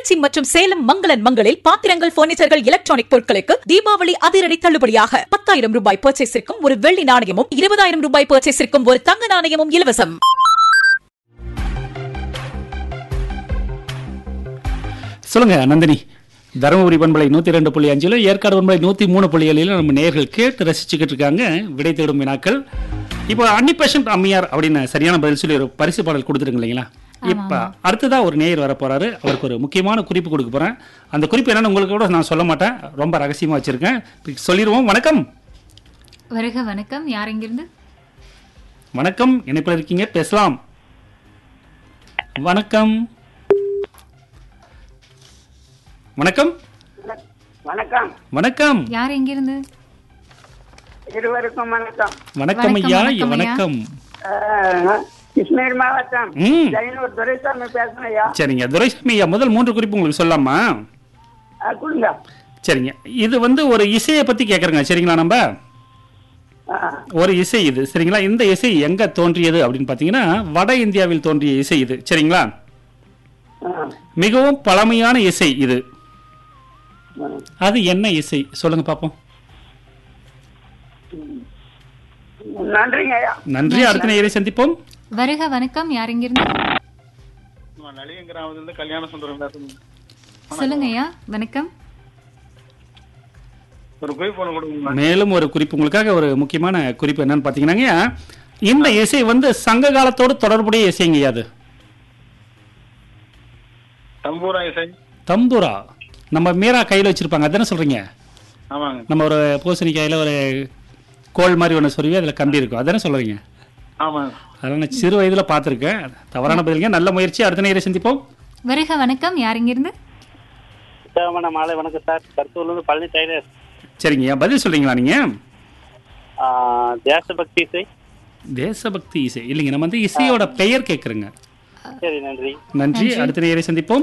திருச்சி மற்றும் சேலம் மங்களன் மங்களில் பாத்திரங்கள் பர்னிச்சர்கள் எலக்ட்ரானிக் பொருட்களுக்கு தீபாவளி அதிரடி தள்ளுபடியாக பத்தாயிரம் ரூபாய் பர்ச்சேஸிற்கும் ஒரு வெள்ளி நாணயமும் இருபதாயிரம் ரூபாய் பர்ச்சேஸிற்கும் ஒரு தங்க நாணயமும் இலவசம் சொல்லுங்க நந்தினி தருமபுரி பண்பலை நூற்றி ரெண்டு புள்ளி அஞ்சில் ஏற்காடு பண்பலை நூற்றி மூணு புள்ளி ஏழில் நம்ம நேர்கள் கேட்டு ரசிச்சுக்கிட்டு இருக்காங்க விடை தேடும் வினாக்கள் இப்போ அன்னி பெஷண்ட் அம்மையார் அப்படின்னு சரியான பதில் சொல்லி ஒரு பரிசு பாடல் கொடுத்துருங்க இல்லைங்களா இப்போ அடுத்ததா ஒரு நேயர் வர போறாரு அவருக்கு ஒரு முக்கியமான குறிப்பு கொடுக்க போறேன் அந்த குறிப்பு என்னன்னு உங்களுக்கு கூட நான் சொல்ல மாட்டேன் ரொம்ப ரகசியமா வச்சிருக்கேன் இப்ப சொல்லிடுவோம் வணக்கம் வருக வணக்கம் யார் எங்கிருந்து வணக்கம் இணைப்பில் இருக்கீங்க பேசலாம் வணக்கம் வணக்கம் வணக்கம் வணக்கம் யார் எங்கிருந்து இருவருக்கும் வணக்கம் வணக்கம் வணக்கம், ஐயா வணக்கம் ஐயா. வணக்கம் அஹ், கிருஷ்ணகிரி மாவட்டம் ம் ஜெயனூர் துரைசாமி பேசுறேன் ஐயா சரிங்க துரைசாமி ஐயா முதல் மூன்று குறிப்பு உங்களுக்கு சொல்லலாமா அஹ், கொடுங்க சரிங்க இது வந்து ஒரு இசையை பத்தி கேக்குறேங்க சரிங்களா நம்ம அஹ், ஒரு இசை இது சரிங்களா இந்த இசை எங்க தோன்றியது அப்படின்னு பாத்தீங்கன்னா வட இந்தியாவில் தோன்றிய இசை இது சரிங்களா அஹ், மிகவும் பழமையான இசை இது அஹ். அது என்ன இசை சொல்லுங்க பாப்போம் நன்றிங்க ஐயா நன்றி அடுத்த நேயரை சந்திப்போம் வருக வணக்கம் யார் எங்கிருந்து நான் நலிகன் கிராமத்துல கல்யாண சுந்தரம் பேசுறேன் சொல்லுங்க ஐயா வணக்கம் ஒரு குறிப்பு ஒன்று கொடுங்க மேலும் ஒரு குறிப்பு உங்களுக்காக ஒரு முக்கியமான குறிப்பு என்னன்னு பாத்தீங்கன்னா இந்த இசை வந்து சங்க காலத்தோடு தொடர்புடைய இசைங்க அது தம்பூரா இசை தம்புரா நம்ம மீரா கையில் வச்சிருப்பாங்க அதானே சொல்றீங்க ஆமாங்க நம்ம ஒரு பூசணிக்காயில் ஒரு கோல் மாதிரி ஒன்று சொருவி அதில் கம்பி இருக்கும் அதானே சொல்றீங்க ஆமாங்க அதெல்லாம் நான் சிறு வயதில் பார்த்துருக்கேன் தவறான பதிலுங்க நல்ல முயற்சி அடுத்த நேரம் சந்திப்போம் வருக வணக்கம் யார் எங்கிருந்து உற்சாகமான மாலை வணக்கம் சார் கருத்தூர்லேருந்து பழனி டைலர் சரிங்க பதில் சொல்றீங்களா நீங்க ஆ, தேசபக்தி இசை தேசபக்தி இசை இல்லைங்க நம்ம வந்து இசையோட பெயர் கேட்குறேங்க சரி நன்றி நன்றி அடுத்த நேரை சந்திப்போம்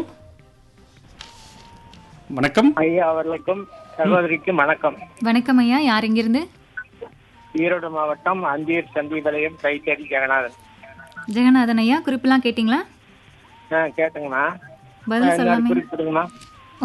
வணக்கம் ஐயா அவர்களுக்கும் சகோதரிக்கும் வணக்கம் வணக்கம் ஐயா யார் எங்கிருந்து ஈரோடு மாவட்டம் அந்தியூர் சந்திபாளையம் கைத்தறி ஜெகநாதன் ஜெகநாதன் ஐயா குறிப்பெல்லாம் கேட்டிங்களா ஆ கேட்டுங்கண்ணா பதில் என்ன சொல்லாமே குறிப்பிடுங்கண்ணா